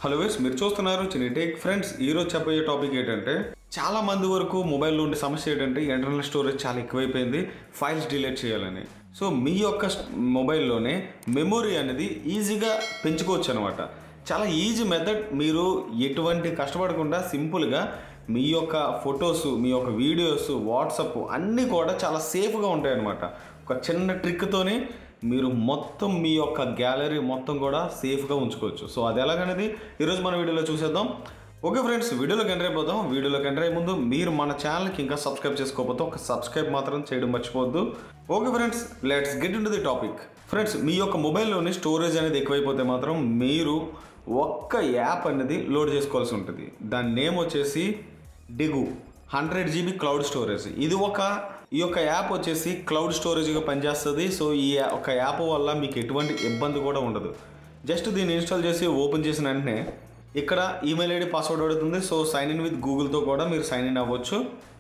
hello వేస్ మీరు చూస్తున్నారు చిన్న టేక్ ఫ్రెండ్స్ ఈరోజు చెప్పబోయే టాపిక్ ఏంటంటే చాలా మంది వరకు మొబైల్లో ఉండే సమస్య ఏంటంటే ఇంటర్నల్ స్టోరేజ్ చాలా ఎక్కువైపోయింది ఫైల్స్ డిలీట్ చేయాలని సో మీ యొక్క స్- మొబైల్లోనే మెమొరీ అనేది ఈజీగా పెంచుకోవచ్చు అనమాట చాలా ఈజీ మెథడ్ మీరు ఎటువంటి కష్టపడకుండా సింపుల్గా మీ యొక్క ఫొటోస్ మీ యొక్క వీడియోస్ వాట్సప్ అన్నీ కూడా చాలా సేఫ్గా ఉంటాయి అనమాట ఒక చిన్న ట్రిక్తోనే మీరు మొత్తం మీ యొక్క గ్యాలరీ మొత్తం కూడా సేఫ్గా ఉంచుకోవచ్చు సో అది ఎలాగనేది ఈరోజు మన వీడియోలో చూసేద్దాం ఓకే ఫ్రెండ్స్ వీడియోలోకి ఎంటర్ అయిపోతాం వీడియోలోకి ఎంటర్ అయ్యే ముందు మీరు మన ఛానల్కి ఇంకా సబ్స్క్రైబ్ చేసుకోకపోతే ఒక సబ్స్క్రైబ్ మాత్రం చేయడం మర్చిపోవద్దు okay friends let's get into the topic friends మీ యొక్క మొబైల్లోని స్టోరేజ్ అనేది ఎక్కువైపోతే మాత్రం మీరు ఒక్క యాప్ అనేది లోడ్ చేసుకోవాల్సి ఉంటుంది దాని నేమ్ వచ్చేసి Degoo hundred GB cloud storage ఇది ఒక ఈ యొక్క యాప్ వచ్చేసి క్లౌడ్ స్టోరేజ్గా పనిచేస్తుంది సో ఈ యా- ఒక యాప్ వల్ల మీకు ఎటువంటి ఇబ్బంది కూడా ఉండదు జస్ట్ దీన్ని ఇన్స్టాల్ చేసి ఓపెన్ చేసిన వెంటనే ఇక్కడ ఈమెయిల్ ఐడి పాస్వర్డ్ అడుగుతుంది సో సైన్ ఇన్ విత్ గూగుల్తో కూడా మీరు సైన్ ఇన్ అవ్వచ్చు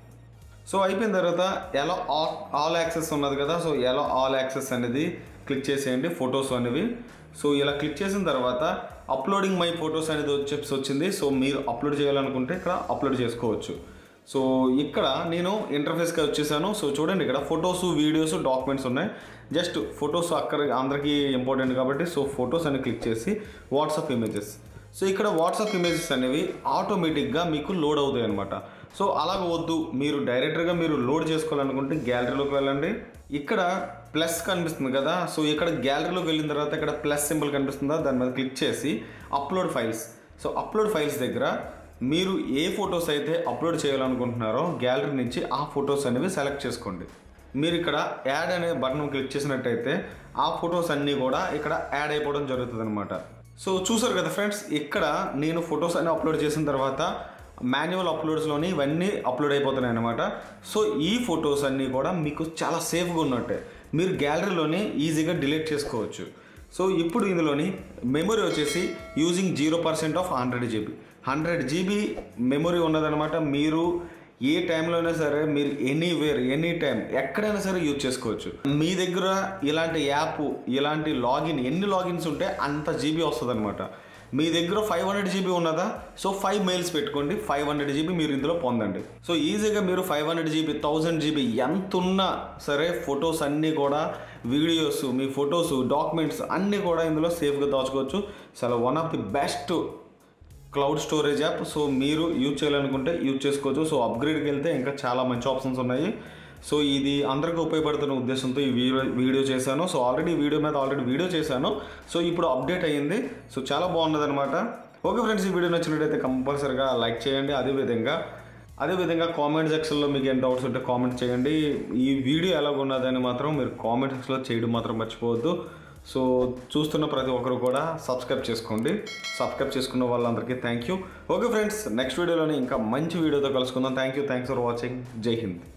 సో అయిపోయిన తర్వాత ఎలా ఆల్ ఆల్ యాక్సెస్ ఉన్నది కదా సో ఎలా ఆల్ యాక్సెస్ అనేది క్లిక్ చేసేయండి ఫొటోస్ అనేవి సో ఇలా క్లిక్ చేసిన తర్వాత అప్లోడింగ్ మై ఫొటోస్ అనేది చెప్పి వచ్చింది సో మీరు అప్లోడ్ చేయాలనుకుంటే ఇక్కడ అప్లోడ్ చేసుకోవచ్చు సో ఇక్కడ నేను ఇంటర్ఫేస్కి వచ్చేసాను సో చూడండి ఇక్కడ ఫొటోస్ వీడియోస్ డాక్యుమెంట్స్ ఉన్నాయి జస్ట్ ఫొటోస్ అక్కడ అందరికీ ఇంపార్టెంట్ కాబట్టి సో ఫొటోస్ అని క్లిక్ చేసి వాట్సాప్ ఇమేజెస్ సో ఇక్కడ వాట్సాప్ ఇమేజెస్ అనేవి ఆటోమేటిక్గా మీకు లోడ్ అవుతాయి అనమాట సో అలాగ వద్దు మీరు డైరెక్ట్గా మీరు లోడ్ చేసుకోవాలనుకుంటే గ్యాలరీలోకి వెళ్ళండి ఇక్కడ ప్లస్ కనిపిస్తుంది కదా సో ఇక్కడ గ్యాలరీలోకి వెళ్ళిన తర్వాత ఇక్కడ ప్లస్ సింబల్ కనిపిస్తుందా దాని మీద క్లిక్ చేసి upload files so upload files దగ్గర మీరు ఏ ఫొటోస్ అయితే అప్లోడ్ చేయాలనుకుంటున్నారో గ్యాలరీ నుంచి ఆ ఫొటోస్ అనేవి సెలెక్ట్ చేసుకోండి మీరు ఇక్కడ యాడ్ అనే బటన్ క్లిక్ చేసినట్టయితే ఆ ఫొటోస్ అన్నీ కూడా ఇక్కడ యాడ్ అయిపోవడం జరుగుతుంది అనమాట సో చూసారు కదా ఫ్రెండ్స్ ఇక్కడ నేను ఫొటోస్ అన్ని అప్లోడ్ చేసిన తర్వాత మాన్యువల్ అప్లోడ్స్లోని ఇవన్నీ అప్లోడ్ అయిపోతున్నాయి అనమాట సో ఈ ఫొటోస్ అన్నీ కూడా మీకు చాలా సేఫ్గా ఉన్నట్టే మీరు గ్యాలరీలోనే ఈజీగా డిలీట్ చేసుకోవచ్చు సో ఇప్పుడు ఇందులోని మెమొరీ వచ్చేసి using zero percent of hundred GB hundred GB memory ఉన్నదనమాట మీరు ఏ టైంలో అయినా సరే మీరు ఎనీవేర్ ఎనీ టైం ఎక్కడైనా సరే యూజ్ చేసుకోవచ్చు మీ దగ్గర ఇలాంటి యాప్ ఇలాంటి లాగిన్ ఎన్ని లాగిన్స్ ఉంటే అంత జీబీ వస్తుంది అనమాట మీ దగ్గర ఫైవ్ హండ్రెడ్ జీబీ ఉన్నదా సో ఫైవ్ మెయిల్స్ పెట్టుకోండి ఫైవ్ హండ్రెడ్ జీబీ మీరు ఇందులో పొందండి సో ఈజీగా మీరు five hundred GB thousand GB ఎంత ఉన్నా సరే ఫొటోస్ అన్నీ కూడా వీడియోస్ మీ ఫొటోస్ డాక్యుమెంట్స్ అన్నీ కూడా ఇందులో సేఫ్గా దాచుకోవచ్చు చాలా one of the best cloud storage app so మీరు యూజ్ చేయాలనుకుంటే యూజ్ చేసుకోవచ్చు సో అప్గ్రేడ్కి వెళ్తే ఇంకా చాలా మంచి ఆప్షన్స్ ఉన్నాయి సో ఇది అందరికీ ఉపయోగపడుతున్న ఉద్దేశంతో ఈ వీడియో వీడియో చేశాను సో ఆల్రెడీ వీడియో మీద ఆల్రెడీ వీడియో చేశాను సో ఇప్పుడు అప్డేట్ అయ్యింది సో చాలా బాగున్నది అనమాట ఓకే ఫ్రెండ్స్ ఈ వీడియో నచ్చినట్టయితే కంపల్సరీగా లైక్ చేయండి అదేవిధంగా అదేవిధంగా కామెంట్ సెక్షన్లో మీకు ఏం డౌట్స్ ఉంటే కామెంట్ చేయండి ఈ వీడియో ఎలాగున్నదని మాత్రం మీరు కామెంట్ సెక్షన్లో చేయడం మాత్రం మర్చిపోవద్దు సో చూస్తున్న ప్రతి ఒక్కరు కూడా సబ్స్క్రైబ్ చేసుకోండి సబ్స్క్రైబ్ చేసుకున్న వాళ్ళందరికీ thank you okay friends next వీడియోలోని ఇంకా మంచి వీడియోతో కలుసుకుందాం thank you thanks for watching జై హింద్